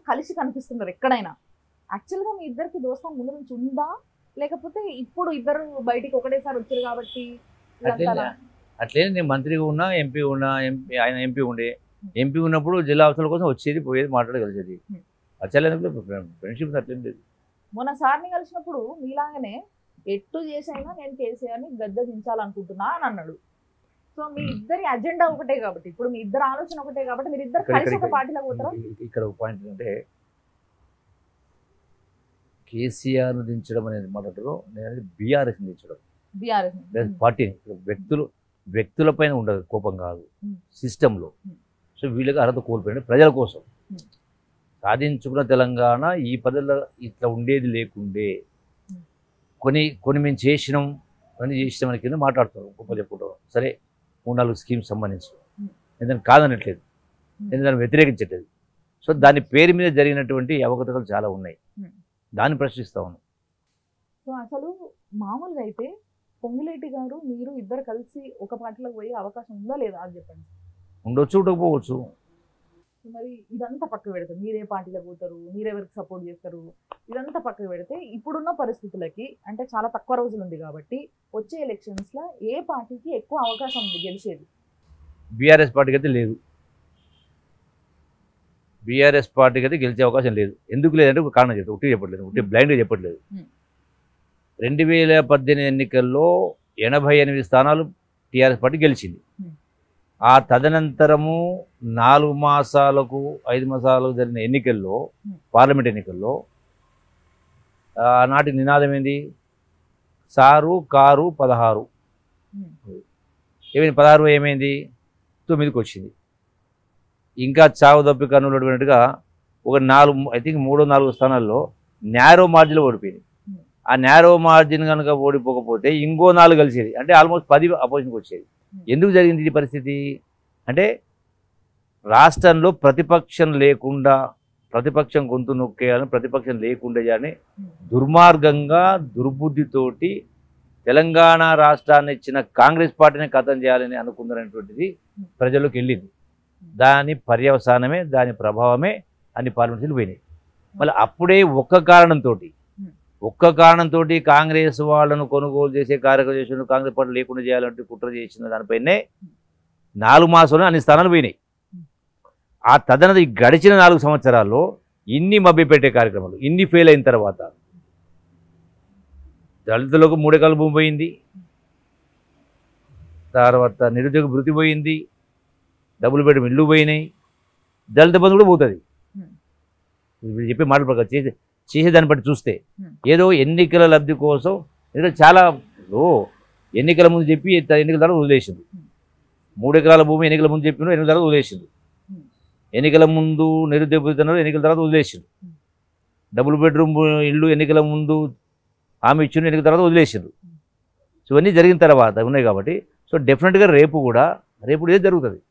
కలిసి కనిపిస్తున్నారు ఎక్కడైనా యాక్చువల్గా మీ ఇద్దరికి దోస్తం ముందు నుంచి ఉందా లేకపోతే ఇప్పుడు ఇద్దరు బయటికి ఒకటేసారి వచ్చారు కాబట్టి అట్లే ఇదంతా అట్లే నేను మంత్రిగా ఉన్నా ఎంపీ ఉన్నా ఎంపీ ఆయన ఎంపీ ఉండే ఎంపీ ఉన్నప్పుడు జిల్లా అవసరాల కోసం వచ్చేది పోయేది మాట్లాడి కలిసేది Hmm. అచ్చలేదు ఫ్రెండ్షిప్ అట్లేం లేదు మొన్న సార్ని కలిసినప్పుడు మీలాగానే ఎట్టు చేసైనా నేను కేసీఆర్ని గద్దె దించాలనుకుంటున్నా అని అన్నాడు సో మీ ఇద్దరి అజెండా ఒకటే కాబట్టి ఇప్పుడు మీ ఇద్దరు ఆలోచన ఒకటే కాబట్టి మీరు ఇద్దరు ఇక్కడ- కలిసి ఒక ఇక్కడ- పార్టీలో పోతారా ఇ- ఇక్కడ ఒక పాయింట్ ఏంటంటే కేసీఆర్ను దించడం అనేది మొదటిలో నేను బీఆర్ఎస్ని దించడం బీఆర్ఎస్ లేదా పార్టీని వ్యక్తులు వ్యక్తులపైన ఉండదు కోపం కాదు Hmm. సిస్టంలో Hmm. సో వీళ్ళకి అర్హత కోల్పోయింది ప్రజల కోసం Hmm. సాధించుకున్న తెలంగాణ ఈ పదవుల్లో ఇట్లా ఉండేది లేకుండే Hmm. కొన్ని కొన్ని మేము చేసినాం కొన్ని చేసినామని కింద మాట్లాడుతారు గొప్ప చెప్పుకుంటాం సరే మూడు నాలుగు స్కీమ్స్ సంబంధించి Hmm. ఎందుకంటే కాదనట్లేదు Hmm. నేను దాన్ని వ్యతిరేకించట్లేదు సో దాని పేరు మీద జరిగినటువంటి అవకతవకలు చాలా ఉన్నాయి Hmm. దాన్ని ప్రశ్నిస్తా ఉన్నాం సో అసలు మామూలుగా అయితే పొంగులేటి గారు మీరు ఇద్దరు కలిసి ఒక పార్టీలోకి పోయే అవకాశం ఉందా లేదా అది చెప్పండి ఉండొచ్చు ఉండకపోవచ్చు సో మరి ఇదంతా పక్కకు పెడతారు మీరే పార్టీలో పోతారు మీరెవరికి సపోర్ట్ చేస్తారు ఇదంతా పక్కకు పెడితే ఇప్పుడున్న పరిస్థితులకి అంటే చాలా తక్కువ రోజులు ఉంది కాబట్టి వచ్చే ఎలక్షన్స్ లో ఏ పార్టీకి ఎక్కువ అవకాశం ఉంది గెలిచేది బీఆర్ఎస్ పార్టీకి అయితే లేదు బీఆర్ఎస్ పార్టీకి అయితే గెలిచే అవకాశం లేదు ఎందుకు లేదంటే ఒక కారణం చెప్తాను ఉట్టి చెప్పట్లేదు ఉట్టి బ్లైండ్గా చెప్పట్లేదు Hmm. రెండు వేల పద్దెనిమిది ఎన్నికల్లో ఎనభై ఎనిమిది స్థానాలు టీఆర్ఎస్ పార్టీ గెలిచింది Hmm. ఆ తదనంతరము నాలుగు మాసాలకు ఐదు మాసాలకు జరిగిన ఎన్నికల్లో Hmm. పార్లమెంట్ ఎన్నికల్లో ఆనాటి నినాదం ఏంది సారు కారు పదహారు Hmm. ఏమైంది పదహారు ఏమైంది తొమ్మిదికి వచ్చింది ఇంకా చావు తప్పి కన్నులు పడిపోయినట్టుగా ఒక నాలుగు ఐ థింక్ మూడో నాలుగు స్థానాల్లో నేరో మార్జిన్లో ఓడిపోయింది Hmm. ఆ నేరో మార్జిన్ కనుక ఓడిపోకపోతే ఇంకో నాలుగు కలిసేది అంటే ఆల్మోస్ట్ పది అపోజిషన్కి వచ్చేది Hmm. ఎందుకు జరిగింది ఈ పరిస్థితి అంటే రాష్ట్రంలో ప్రతిపక్షం లేకుండా ప్రతిపక్షం గొంతు నొక్కేయాలని ప్రతిపక్షం లేకుండా చేయాలని Hmm. దుర్మార్గంగా దుర్బుద్ధితోటి తెలంగాణ రాష్ట్రాన్ని ఇచ్చిన కాంగ్రెస్ పార్టీని ఖతం చేయాలని అనుకున్నటువంటిది ప్రజల్లోకి వెళ్ళింది దాని పర్యవసానమే దాని ప్రభావమే అన్ని పార్లమెంట్స్లు పోయినాయి మళ్ళీ అప్పుడే ఒక్క కారణంతో ఒక్క కారణంతో కాంగ్రెస్ వాళ్ళను కొనుగోలు చేసే కార్యక్రమం చేసిన కాంగ్రెస్ పార్టీ లేకుండా చేయాలంటే కుట్ర చేసిన దానిపైనే నాలుగు మాసాలు అన్ని స్థానాలు పోయినాయి ఆ తదనది గడిచిన నాలుగు సంవత్సరాల్లో ఇన్ని మభ్యపెట్టే కార్యక్రమాలు ఇన్ని ఫెయిల్ అయిన తర్వాత దళితులకు మూడెకల భూమి పోయింది తర్వాత నిరుద్యోగ భృతి పోయింది డబ్బులు పెట్టి ఇల్లు పోయినాయి దళిత బంధు కూడా పోతుంది Hmm. వీళ్ళు చెప్పే మాట ప్రకారం చేసే చేసేదాన్ని బట్టి చూస్తే Hmm. ఏదో ఎన్నికల లబ్ధి కోసం ఎందుకంటే చాలా ఓ ఎన్నికల ముందు చెప్పి త- ఎన్నికల తర్వాత వదిలేసింది Hmm. మూడు ఎకరాల భూమి ఎన్నికల ముందు చెప్పిన ఎన్నికల తర్వాత వదిలేసింది Hmm. ఎన్నికల ముందు నిరుద్యోగ భృతి అన్నారు ఎన్నికల తర్వాత వదిలేసింది Hmm. డబుల్ బెడ్రూమ్ ఇల్లు ఎన్నికల ముందు ఆమె ఇచ్చిన ఎన్నికల తర్వాత వదిలేసింది సో ఇవన్నీ జరిగిన తర్వాత ఉన్నాయి కాబట్టి సో డెఫినెట్గా రేపు కూడా రేపు ఇదే జరుగుతుంది